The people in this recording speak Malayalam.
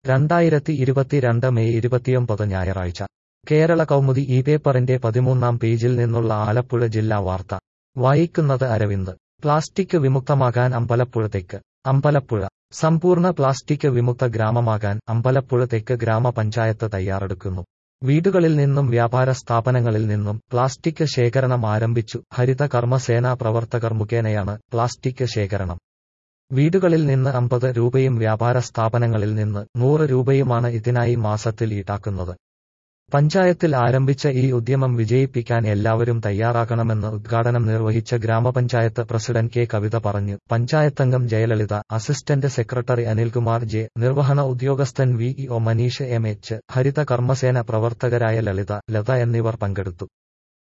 രണ്ടായിരത്തി ഇരുപത്തിരണ്ട് മെയ് ഇരുപത്തിയൊമ്പത് ഞായറാഴ്ച കേരള കൗമുദി ഈ പേപ്പറിന്റെ പതിമൂന്നാം പേജിൽ നിന്നുള്ള ആലപ്പുഴ ജില്ലാ വാർത്ത വായിക്കുന്നത് അരവിന്ദ് പ്ലാസ്റ്റിക് വിമുക്തമാകാൻ അമ്പലപ്പുഴ തെക്ക് അമ്പലപ്പുഴ സമ്പൂർണ്ണ പ്ലാസ്റ്റിക് വിമുക്ത ഗ്രാമമാകാൻ അമ്പലപ്പുഴ തെക്ക് ഗ്രാമപഞ്ചായത്ത് തയ്യാറെടുക്കുന്നു വീടുകളിൽ നിന്നും വ്യാപാര സ്ഥാപനങ്ങളിൽ നിന്നും പ്ലാസ്റ്റിക് ശേഖരണം ആരംഭിച്ചു ഹരിത കർമ്മസേനാ പ്രവർത്തകർ മുഖേനയാണ് പ്ലാസ്റ്റിക് ശേഖരണം വീടുകളിൽ നിന്ന് അമ്പത് രൂപയും വ്യാപാര സ്ഥാപനങ്ങളിൽ നിന്ന് നൂറ് രൂപയുമാണ് ഇതിനായി മാസത്തിൽ ഈടാക്കുന്നത് പഞ്ചായത്തിൽ ആരംഭിച്ച ഈ ഉദ്യമം വിജയിപ്പിക്കാൻ എല്ലാവരും തയ്യാറാകണമെന്ന് ഉദ്ഘാടനം നിർവഹിച്ച ഗ്രാമപഞ്ചായത്ത് പ്രസിഡന്റ് കെ കവിത പറഞ്ഞു പഞ്ചായത്തംഗം Jayalalitha assistant secretary Anilkumar J നിർവഹണ ഉദ്യോഗസ്ഥൻ V E O Maneesh M H ഹരിത കർമ്മസേന പ്രവർത്തകരായ ലളിത ലത എന്നിവർ പങ്കെടുത്തു